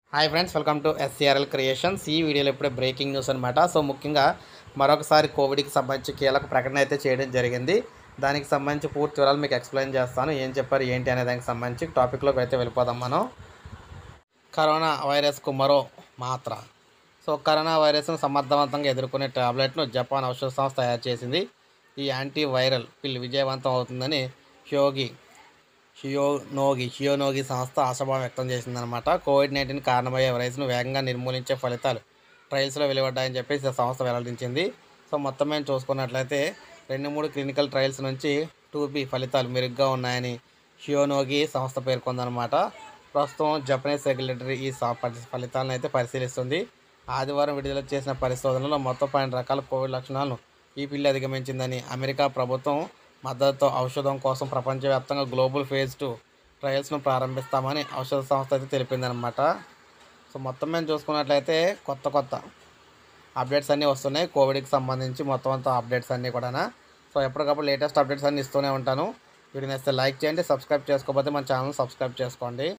hi friends welcome to SCRL creations ఈ వీడియోలో ఇప్పుడే బ్రేకింగ్ న్యూస్ అనమాట సో ముఖ్యంగా మరొకసారి కోవిడ్కి సంబంధించి కీలక ప్రకటన అయితే చేయడం జరిగింది దానికి సంబంధించి పూర్తి వివరాలు మీకు ఎక్స్ప్లెయిన్ చేస్తాను ఏం చెప్పారు ఏంటి అనే దానికి సంబంధించి టాపిక్లోకి అయితే వెళ్ళిపోదాం మనం కరోనా వైరస్కు మరో మాత్ర సో కరోనా వైరస్ను సమర్థవంతంగా ఎదుర్కొనే టాబ్లెట్ను జపాన్ ఔషధ సంస్థ తయారు చేసింది ఈ యాంటీ వైరల్ పిల్ విజయవంతం అవుతుందని హ్యోగి షియోనోగి షియోనోగి సంస్థ ఆశాభావం వ్యక్తం చేసిందనమాట కోవిడ్ నైన్టీన్ కారణమయ్యే వైరస్ను వేగంగా నిర్మూలించే ఫలితాలు ట్రయల్స్లో వెలువడ్డాయని చెప్పేసి ఈ సంస్థ వెల్లడించింది సో మొత్తం మేము చూసుకున్నట్లయితే రెండు మూడు క్లినికల్ ట్రయల్స్ నుంచి టూ బి ఫలితాలు మెరుగ్గా ఉన్నాయని షియోనోగి సంస్థ పేర్కొందనమాట ప్రస్తుతం జపనీస్ రెగ్యులేటరీ ఈ సా- పరి- ఫలితాలను అయితే పరిశీలిస్తుంది ఆదివారం విడుదల చేసిన పరిశోధనలో మొత్తం పన్నెండు రకాల కోవిడ్ లక్షణాలను ఈ పిల్లి అధిగమించిందని అమెరికా ప్రభుత్వం మద్దతుతో ఔషధం కోసం ప్రపంచవ్యాప్తంగా గ్లోబల్ ఫేజ్ టూ ట్రయల్స్ను ప్రారంభిస్తామని ఔషధ సంస్థ అయితే తెలిపిందనమాట సో మొత్తం మేము చూసుకున్నట్లయితే కొత్త కొత్త అప్డేట్స్ అన్నీ వస్తున్నాయి కోవిడ్కి సంబంధించి మొత్తం అంతా అప్డేట్స్ అన్నీ కూడా సో ఎప్పటికప్పుడు లేటెస్ట్ అప్డేట్స్ అన్నీ ఇస్తూనే ఉంటాను వీడియో నేస్తే లైక్ చేయండి సబ్స్క్రైబ్ చేసుకోకపోతే మన ఛానల్ సబ్స్క్రైబ్ చేసుకోండి